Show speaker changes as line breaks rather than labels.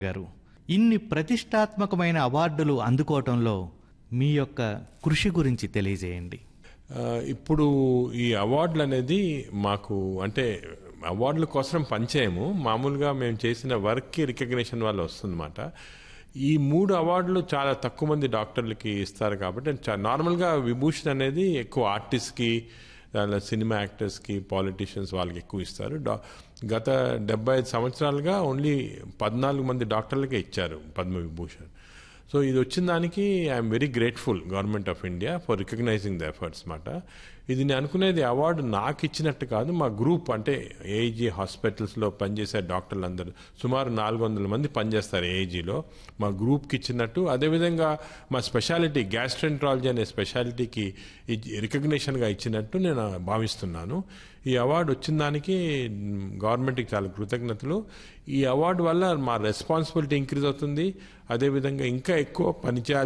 గారు ఇన్ని ప్రతిష్టాత్మకమైన అవార్డులు అందుకోవటంలో మీ యొక్క కృషి గురించి తెలియజేయండి
ఆ, ఇప్పుడు ఈ అవార్డులు అనేది మాకు అంటే అవార్డుల కోసం పనిచేయము మామూలుగా మేము చేసిన వర్క్కి రికగ్నిషన్ వల్ల వస్తుందన్నమాట ఈ మూడు అవార్డులు చాలా తక్కువ మంది డాక్టర్లకి ఇస్తారు కాబట్టి చా- నార్మల్గా విభూషణ్ అనేది ఎక్కువ ఆర్టిస్ట్కి దానిలో సినిమా యాక్టర్స్కి పాలిటీషియన్స్ వాళ్ళకి ఎక్కువ ఇస్తారు డా గత డెబ్బై ఐదు సంవత్సరాలుగా ఓన్లీ పద్నాలుగు మంది డాక్టర్లకే ఇచ్చారు పద్మ విభూషణ్ సో ఇది వచ్చిన దానికి I'm very grateful government of India for recognizing the efforts మాట ఇది నేను అనుకునేది అవార్డు నాకు ఇచ్చినట్టు కాదు మా గ్రూప్ అంటే ఏఐజీ హాస్పిటల్స్లో పనిచేసే డాక్టర్లు అందరూ సుమారు నాలుగు వందల మంది పనిచేస్తారు ఏఐజీలో మా గ్రూప్కి ఇచ్చినట్టు అదేవిధంగా మా స్పెషాలిటీ గ్యాస్ట్రెంట్రాలజీ అనే స్పెషాలిటీకి రికగ్నిషన్గా ఇచ్చినట్టు నేను భావిస్తున్నాను ఈ అవార్డు వచ్చిన దానికి గవర్నమెంట్కి చాలా కృతజ్ఞతలు ఈ అవార్డు వల్ల మా రెస్పాన్సిబిలిటీ ఇంక్రీజ్ అవుతుంది అదేవిధంగా ఇంకా ఎక్కువ పని చేయాలి